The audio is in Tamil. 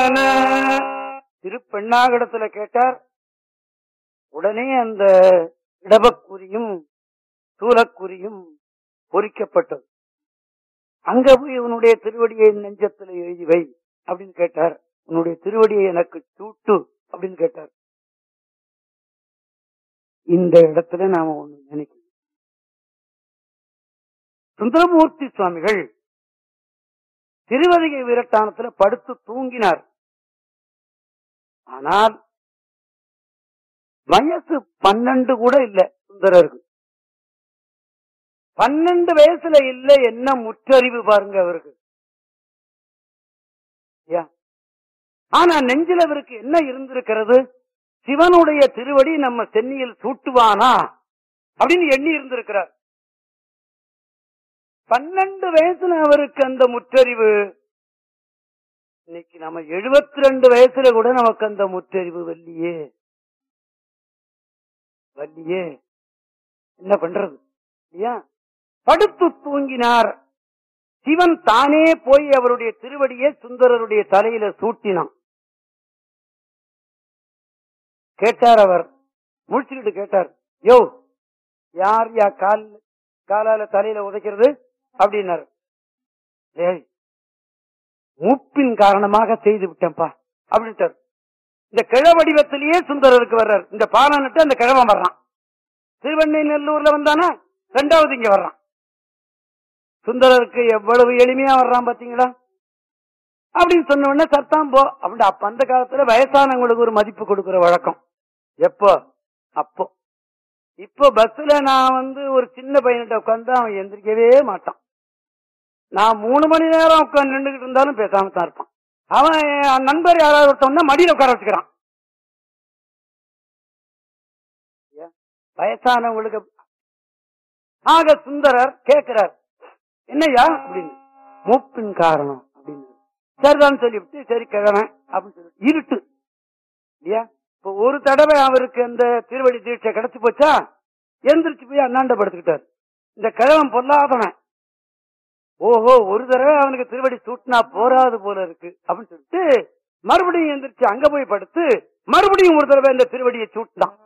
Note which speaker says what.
Speaker 1: திருப்பெண்ணாகடத்துல கேட்டார் உடனே அந்த இடபக்குறியும் சூலக்குறியும் பொறிக்கப்பட்டது அங்க போய் உன்னுடைய திருவடியை நெஞ்சத்துல எழுதி வை அப்படின்னு கேட்டார் உன்னுடைய திருவடியை எனக்கு சூட்டு அப்படின்னு கேட்டார் இந்த இடத்துல நாம ஒண்ணு நினைக்கணும் சுந்தரமூர்த்தி சுவாமிகள் திருவதிகை வீரட்டானத்துல படுத்து தூங்கினார் ஆனால் வயசு பன்னெண்டு கூட இல்ல சுந்தரருக்கு பன்னெண்டு வயசுல இல்ல என்ன முற்றறிவு பாருங்க அவருக்கு ஏன்? ஆனா நெஞ்சில் அவருக்கு என்ன இருந்திருக்கிறது சிவனுடைய திருவடி நம்ம சென்னியில் சூட்டுவானா அப்படின்னு எண்ணி இருந்திருக்கிறார் பன்னெண்டு வயசுல அவருக்கு அந்த முற்றறிவு இன்னைக்கு நம்ம எழுபத்தி ரெண்டு வயசுல கூட நமக்கு அந்த முற்றறிவு வல்லியே வல்லியே என்ன பண்றது இல்லையா படுத்து தூங்கினார் சிவன் தானே போய் அவருடைய திருவடியை சுந்தரருடைய தலையில சூட்டினான் கேட்டார் அவர் முடிச்சுக்கிட்டு கேட்டார் யோ யார் யா கால் காலால தலையில உதைக்கிறது அப்படின்னாரு ஏய் மூப்பின் காரணமாக செய்து விட்டேன்ப்பா அப்படின்ட்டார் இந்த கிழ வடிவத்திலேயே சுந்தரருக்கு வர்றார் இந்த பாலன்ட்டு அந்த கிழவன் வர்றான் திருவண்ணை நெல்லூர்ல வந்தானா ரெண்டாவது இங்க வர்றான் சுந்தரருக்கு எவ்வளவு எளிமையா வர்றான் பாத்தீங்களா அப்படின்னு சொன்ன உடனே சத்தாம் போ அப்படி அப்ப அந்த காலத்துல வயசானவங்களுக்கு ஒரு மதிப்பு கொடுக்கிற வழக்கம் எப்போ அப்போ இப்போ பஸ்ல நான் வந்து ஒரு சின்ன பையன்கிட்ட உட்காந்து அவன் எந்திரிக்கவே மாட்டான் நான் மூணு மணி நேரம் உட்காந்து நின்றுகிட்டு இருந்தாலும் பேசாம தான் இருப்பான் அவன் என் நண்பர் யாராவது ஒருத்தவன்னா மடியில உட்கார வச்சுக்கிறான் ஏன்? வயசானவங்களுக்கு ஆக சுந்தரர் கேட்கிறார் என்னய்யா அப்படின்னு மூப்பின் காரணம் அப்படின்னு சரிதான் சொல்லிவிட்டு சரி கிழவன் அப்படின்னு சொல்லி இருட்டு இல்லையா இப்ப ஒரு தடவை அவருக்கு அந்த திருவடி தீட்சை கிடைச்சு போச்சா எந்திரிச்சு போய் அண்ணாண்ட படுத்துக்கிட்டார் இந்த கிழவன் பொல்லாதவன் ஓஹோ ஒரு தடவை அவனுக்கு திருவடி சூட்டினா போராது போல இருக்கு அப்படின்னு சொல்லிட்டு மறுபடியும் எந்திரிச்சு அங்க போய் படுத்து மறுபடியும் ஒரு தடவை இந்த திருவடியை சூட்டினான்